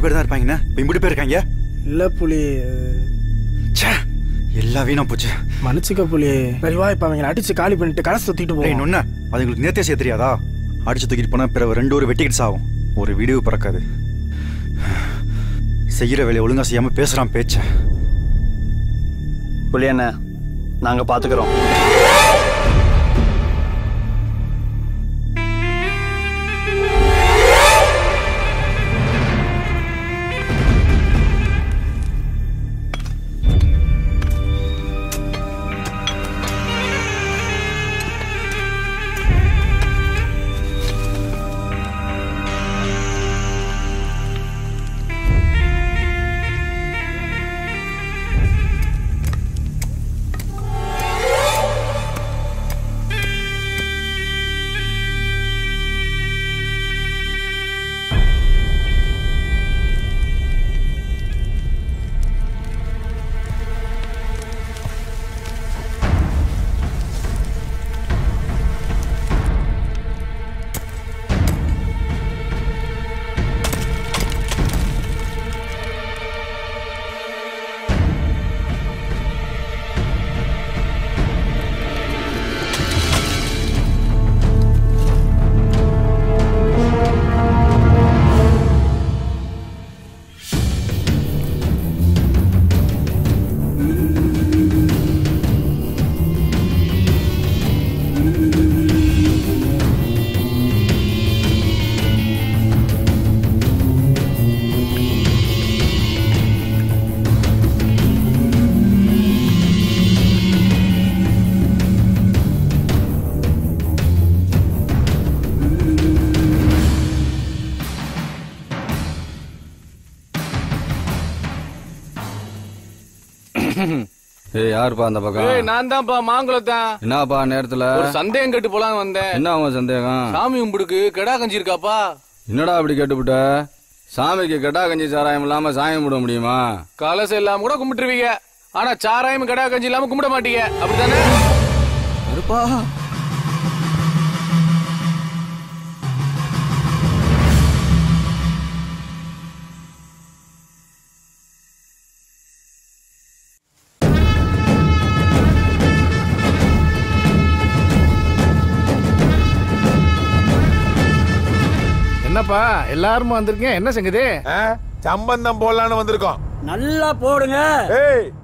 பேர் தான் இருப்பாங்கண்ணே இப்ப இம்புட்டு பேர் இருக்காங்க இல்ல புலி ச்சே எல்லாம் வீணா போச்சு மன்னிச்சுக்க புலி சரி வா இப்ப அவங்களை அடிச்சு காலி பண்ணிட்டு கலசை தூக்கிட்டு டேய் போவோம் நொண்ண அதுங்களுக்கு நேத்தே செய்ய தெரியாதா அடிச்சு தூக்கிட்டு போனா பிறகு ரெண்டு ஒரு வெட்டிக்கிட்டு சாகும் ஒரு வீடியோ பிறக்காது செய்யற வேலையை ஒழுங்கா செய்யாம பேசுறான் பேச்ச புலியண்ண நாங்க பாத்துக்கிறோம் ஏய் யாருப்பா அந்த பக்கம் ஏய் நான் தான்ப்பா மாங்குளத்தான் என்னப்பா நேரத்துல ஒரு சந்தேகம் கேட்டு போலாம் வந்தேன் என்ன உன் சந்தேகம் சாமி கும்பிடுக்கு கெடா கஞ்சி இருக்காப்பா என்னடா அப்படி கேட்டுவிட்ட சாமிக்கு கெட்டா கஞ்சி சாராயம் இல்லாம சாமி கும்பிட முடியுமா கலசம் இல்லாம கூட கும்பிட்டுருவீங்க ஆனா சாராயம் கெடா கஞ்சி இல்லாம கும்பிட மாட்டீங்க அப்படித்தானே கருப்பா என்னப்பா எல்லாரும் வந்திருக்கீங்க என்ன செங்குது சம்பந்தம் போடலான்னு வந்திருக்கோம் நல்லா போடுங்க ஏய்